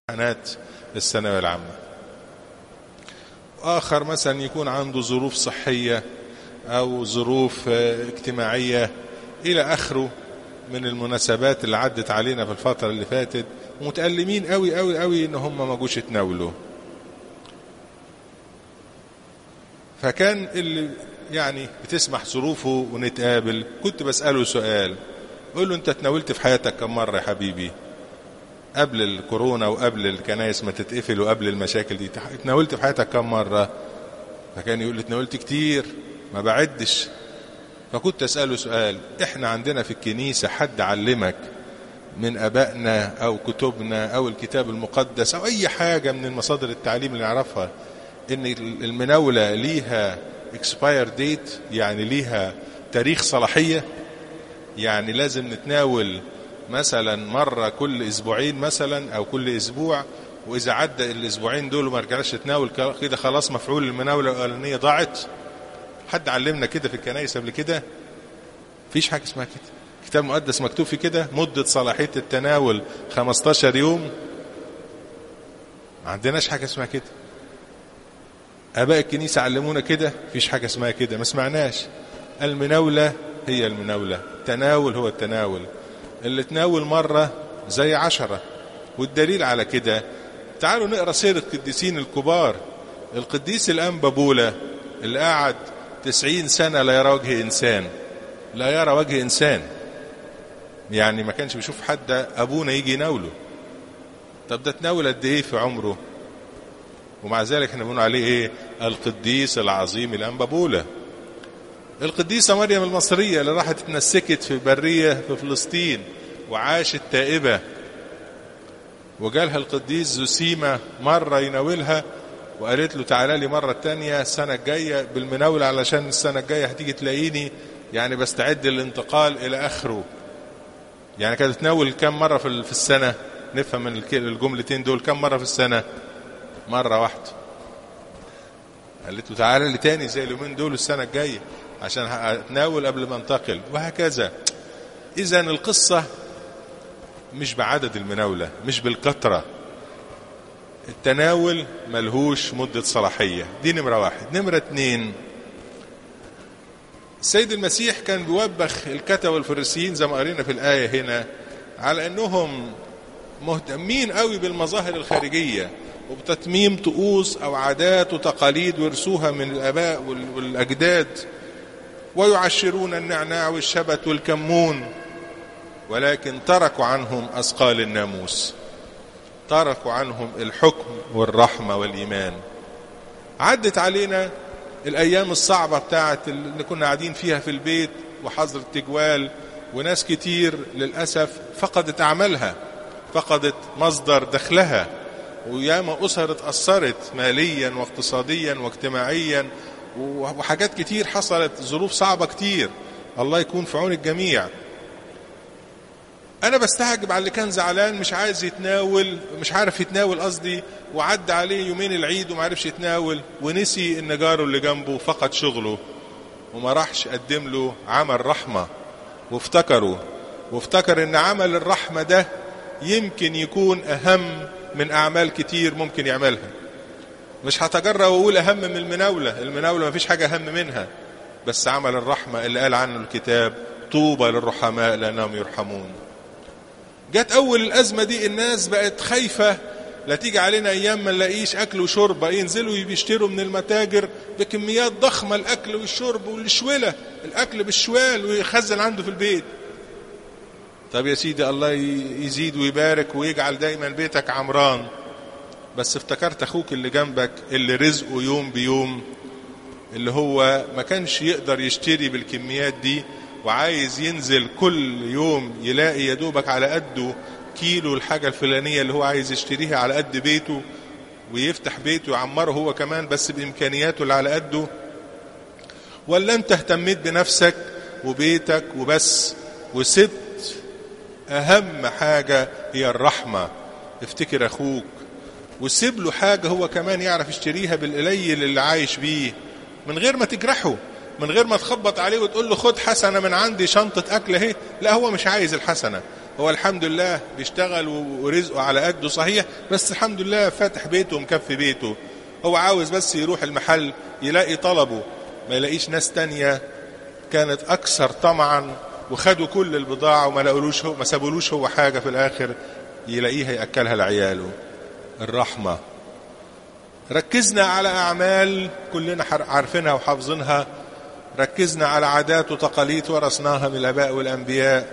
امتحانات الثانوية العامة آخر مثلا يكون عنده ظروف صحية أو ظروف اجتماعية إلى آخره من المناسبات اللي عدت علينا في الفترة اللي فاتت متألمين قوي قوي قوي إن هم ما جوش يتناولوا فكان اللي يعني بتسمح ظروفه ونتقابل كنت بسأله سؤال قول له أنت تناولت في حياتك كم مرة يا حبيبي قبل الكورونا وقبل الكنايس ما تتقفل وقبل المشاكل دي اتناولت في حياتك كم مرة فكان يقول لي اتناولت كتير ما بعدش فكنت أسأله سؤال احنا عندنا في الكنيسة حد علمك من أبائنا أو كتبنا أو الكتاب المقدس أو أي حاجة من المصادر التعليم اللي نعرفها إن المناولة ليها expire date يعني ليها تاريخ صلاحية يعني لازم نتناول مثلا مرة كل أسبوعين مثلا أو كل أسبوع وإذا عدى الأسبوعين دول وما رجعناش نتناول كده خلاص مفعول المناولة الأولانية ضاعت حد علمنا كده في الكنائس قبل كده فيش حاجة اسمها كده كتاب مقدس مكتوب في كده مدة صلاحية التناول 15 يوم ما عندناش حاجة اسمها كده آباء الكنيسة علمونا كده فيش حاجة اسمها كده ما سمعناش المناولة هي المناولة التناول هو التناول اللي تناول مرة زي عشرة والدليل على كده تعالوا نقرأ سيرة القديسين الكبار القديس الأنبا بولا اللي قعد تسعين سنة لا يرى وجه إنسان لا يرى وجه إنسان يعني ما كانش بيشوف حد أبونا يجي يناوله طب ده تناول قد إيه في عمره ومع ذلك احنا بنقول عليه ايه القديس العظيم الأنبا بولا القديسة مريم المصرية اللي راحت اتنسكت في برية في فلسطين وعاشت تائبة وجالها القديس زوسيما مرة يناولها وقالت له تعالى لي مرة تانية السنة الجاية بالمناولة علشان السنة الجاية هتيجي تلاقيني يعني بستعد للانتقال إلى آخره يعني كانت تناول كم مرة في السنة نفهم من الجملتين دول كم مرة في السنة مرة واحدة قالت له تعالى لي تاني زي اليومين دول السنة الجاية عشان اتناول قبل ما انتقل وهكذا اذا القصة مش بعدد المناولة مش بالكثرة التناول ملهوش مدة صلاحية دي نمرة واحد نمرة اتنين السيد المسيح كان بيوبخ الكتبة والفريسيين زي ما قرينا في الآية هنا على أنهم مهتمين قوي بالمظاهر الخارجية وبتتميم طقوس أو عادات وتقاليد ورثوها من الآباء والأجداد ويعشرون النعناع والشبت والكمون ولكن تركوا عنهم أثقال الناموس تركوا عنهم الحكم والرحمة والإيمان عدت علينا الأيام الصعبة بتاعت اللي كنا قاعدين فيها في البيت وحظر التجوال وناس كتير للأسف فقدت أعمالها فقدت مصدر دخلها وياما أسر اتأثرت ماليا واقتصاديا واجتماعيا وحاجات كتير حصلت ظروف صعبة كتير الله يكون في عون الجميع أنا بستعجب على اللي كان زعلان مش عايز يتناول مش عارف يتناول قصدي وعدى عليه يومين العيد وما عرفش يتناول ونسي إن جاره اللي جنبه فقد شغله وما راحش قدم له عمل رحمة وافتكره وافتكر إن عمل الرحمة ده يمكن يكون أهم من أعمال كتير ممكن يعملها مش هتجرأ واقول اهم من المناولة المناولة ما فيش حاجة اهم منها بس عمل الرحمة اللي قال عنه الكتاب طوبى للرحماء لانهم يرحمون جت اول الازمة دي الناس بقت خايفة لا تيجي علينا ايام ما نلاقيش اكل وشرب ينزلوا يشتروا من المتاجر بكميات ضخمة الاكل والشرب والشولة الاكل بالشوال ويخزن عنده في البيت طب يا سيدي الله يزيد ويبارك ويجعل دايما بيتك عمران بس افتكرت اخوك اللي جنبك اللي رزقه يوم بيوم اللي هو ما كانش يقدر يشتري بالكميات دي وعايز ينزل كل يوم يلاقي يا دوبك على قده كيلو الحاجة الفلانية اللي هو عايز يشتريها على قد بيته ويفتح بيته ويعمره هو كمان بس بإمكانياته اللي على قده ولا انت اهتميت بنفسك وبيتك وبس وسبت أهم حاجة هي الرحمة افتكر أخوك وسيب له حاجة هو كمان يعرف يشتريها بالقليل اللي عايش بيه من غير ما تجرحه من غير ما تخبط عليه وتقول له خد حسنة من عندي شنطة أكل اهي لا هو مش عايز الحسنة هو الحمد لله بيشتغل ورزقه على قده صحيح بس الحمد لله فاتح بيته ومكفي بيته هو عاوز بس يروح المحل يلاقي طلبه ما يلاقيش ناس تانية كانت أكثر طمعا وخدوا كل البضاعة وما لقولوش هو ما سابولوش هو حاجة في الآخر يلاقيها يأكلها لعياله الرحمة ركزنا على أعمال كلنا عارفينها وحافظينها ركزنا على عادات وتقاليد ورثناها من الآباء والأنبياء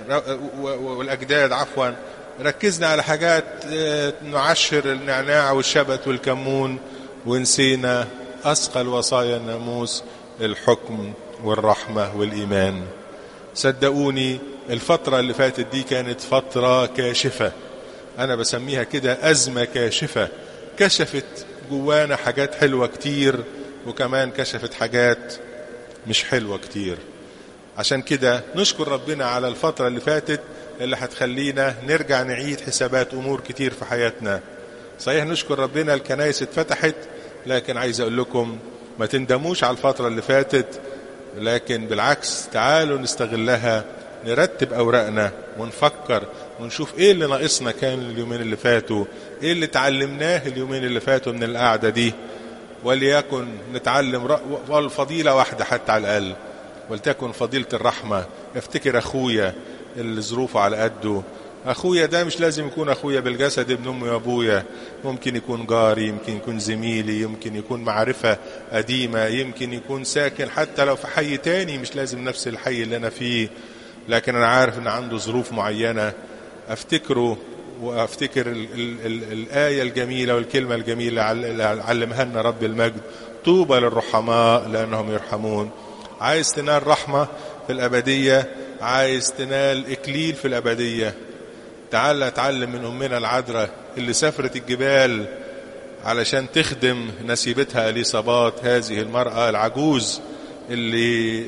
والأجداد عفوا ركزنا على حاجات نعشر النعناع والشبت والكمون ونسينا أثقل وصايا الناموس الحكم والرحمة والإيمان صدقوني الفترة اللي فاتت دي كانت فترة كاشفة أنا بسميها كده أزمة كاشفة كشفت جوانا حاجات حلوة كتير وكمان كشفت حاجات مش حلوة كتير عشان كده نشكر ربنا على الفترة اللي فاتت اللي هتخلينا نرجع نعيد حسابات أمور كتير في حياتنا صحيح نشكر ربنا الكنايس اتفتحت لكن عايز أقول لكم ما تندموش على الفترة اللي فاتت لكن بالعكس تعالوا نستغلها نرتب أوراقنا ونفكر ونشوف ايه اللي ناقصنا كان اليومين اللي فاتوا ايه اللي تعلمناه اليومين اللي فاتوا من القعدة دي وليكن نتعلم الفضيلة واحدة حتى على الأقل ولتكن فضيلة الرحمة افتكر أخويا اللي ظروفه على قده أخويا ده مش لازم يكون أخويا بالجسد ابن أمي وأبويا ممكن يكون جاري يمكن يكون زميلي يمكن يكون معرفة قديمة يمكن يكون ساكن حتى لو في حي تاني مش لازم نفس الحي اللي أنا فيه لكن أنا عارف أن عنده ظروف معينة أفتكره وأفتكر ال ال ال الآية الجميلة والكلمة الجميلة اللي علمها لنا رب المجد طوبى للرحماء لأنهم يرحمون عايز تنال رحمة في الأبدية عايز تنال إكليل في الأبدية تعال اتعلم من أمنا العذراء اللي سافرت الجبال علشان تخدم نسيبتها اليصابات هذه المرأة العجوز اللي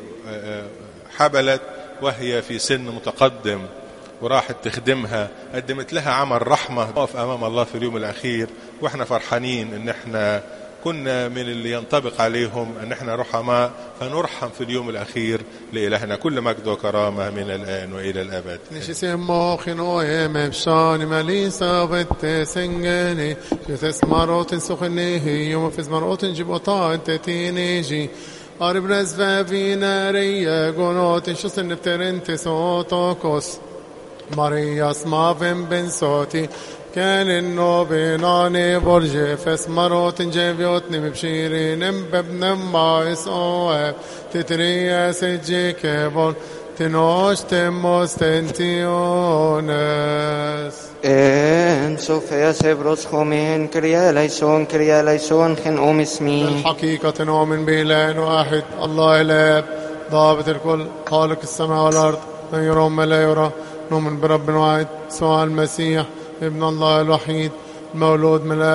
حبلت وهي في سن متقدم وراحت تخدمها قدمت لها عمل رحمة نقف أمام الله في اليوم الأخير وإحنا فرحانين إن إحنا كنا من اللي ينطبق عليهم أن إحنا رحماء فنرحم في اليوم الأخير لإلهنا كل مجد وكرامة من الآن وإلى الأبد نشيسيمو خنوي مبشان مليسا بت سنجني شتس مروت سخنيه يوم في مروت جبوتا تتينيجي أرب رزفة في نارية قنوت شسن نبترنت صوتوكوس ماريا سمافن بن صوتي كان انه بيناني برج فاسمروت جيبيوتني ببشيرين ببن بايس اوه تتريا سجي كيبون تنوش تموس تنتيونس ان سوفيا سيبروس خومين كريا ليسون كريا ليسون خن ام اسمي الحقيقة نؤمن بإله واحد الله الآب ضابط الكل خالق السماء والأرض من يرى ما لا يرى نؤمن برب واحد سواء المسيح ابن الله الوحيد المولود من الآب